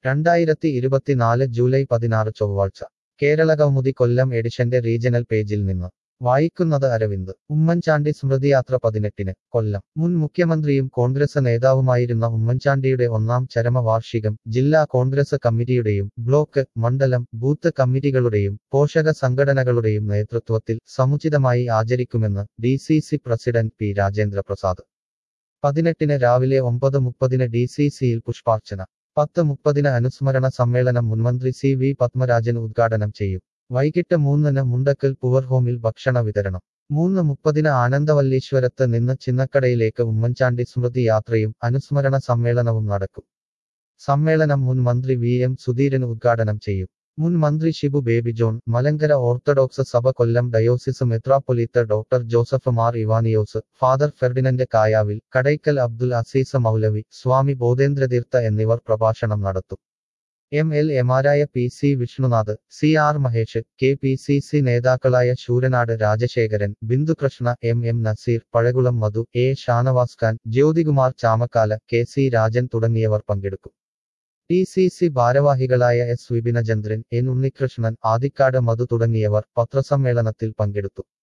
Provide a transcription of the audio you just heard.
രണ്ടായിരത്തി ഇരുപത്തിനാല് ജൂലൈ പതിനാറ് ചൊവ്വാഴ്ച കേരളകൗമുദി കൊല്ലം എഡിഷന്റെ റീജണൽ പേജിൽ നിന്ന് വായിക്കുന്നത് അരവിന്ദ് ഉമ്മൻചാണ്ടി സ്മൃതിയാത്ര പതിനെട്ടിന് കൊല്ലം മുൻ മുഖ്യമന്ത്രിയും കോൺഗ്രസ് നേതാവുമായിരുന്ന ഉമ്മൻചാണ്ടിയുടെ ഒന്നാം ചരമവാർഷികം ജില്ലാ കോൺഗ്രസ് കമ്മിറ്റിയുടെയും ബ്ലോക്ക് മണ്ഡലം ബൂത്ത് കമ്മിറ്റികളുടെയും പോഷക സംഘടനകളുടെയും നേതൃത്വത്തിൽ സമുചിതമായി ആചരിക്കുമെന്ന് D C C president P Rajendra Prasad പതിനെട്ടിന് രാവിലെ ഒമ്പത് മുപ്പതിന് ഡി സി സിയിൽ പുഷ്പാർച്ചന പത്ത് മുപ്പതിന് അനുസ്മരണ സമ്മേളനം മുൻമന്ത്രി സി വി പത്മരാജൻ ഉദ്ഘാടനം ചെയ്യും വൈകിട്ട് മൂന്നിന് മുണ്ടക്കൽ പുവർ ഹോമിൽ ഭക്ഷണ വിതരണം മൂന്ന് മുപ്പതിന് ആനന്ദവല്ലീശ്വരത്ത് നിന്ന് ചിന്നക്കടയിലേക്ക് ഉമ്മൻചാണ്ടി സ്മൃതി യാത്രയും അനുസ്മരണ സമ്മേളനവും നടക്കും സമ്മേളനം മുൻ മന്ത്രി വി എം സുധീരൻ ഉദ്ഘാടനം ചെയ്യും മുൻ മന്ത്രി ഷിബു ബേബി ജോൺ മലങ്കര ഓർത്തഡോക്സ് സഭ കൊല്ലം ഡയോസിസ് മെത്രാപ്പൊലീത്ത doctor Joseph Mar Ivanios father Ferdinand Kayavil Kadakkal Abdul Aziz Moulavi Swami Bodhendra Theertha എന്നിവർ പ്രഭാഷണം നടത്തും എം എൽ എമാരായ P C Vishnunath C R Mahesh K P C C നേതാക്കളായ Sooranad Rajasekharan Bindu Krishna M M Naseer Pazhakulam Madhu A Shanavas Khan Jyothikumar Chamakkala K C Rajan തുടങ്ങിയവർ പങ്കെടുക്കും ടി സി സി ഭാരവാഹികളായ എസ് വിപിനചന്ദ്രൻ എൻ ഉണ്ണികൃഷ്ണൻ ആദിക്കാട് മധു തുടങ്ങിയവർ പത്രസമ്മേളനത്തിൽ പങ്കെടുത്തു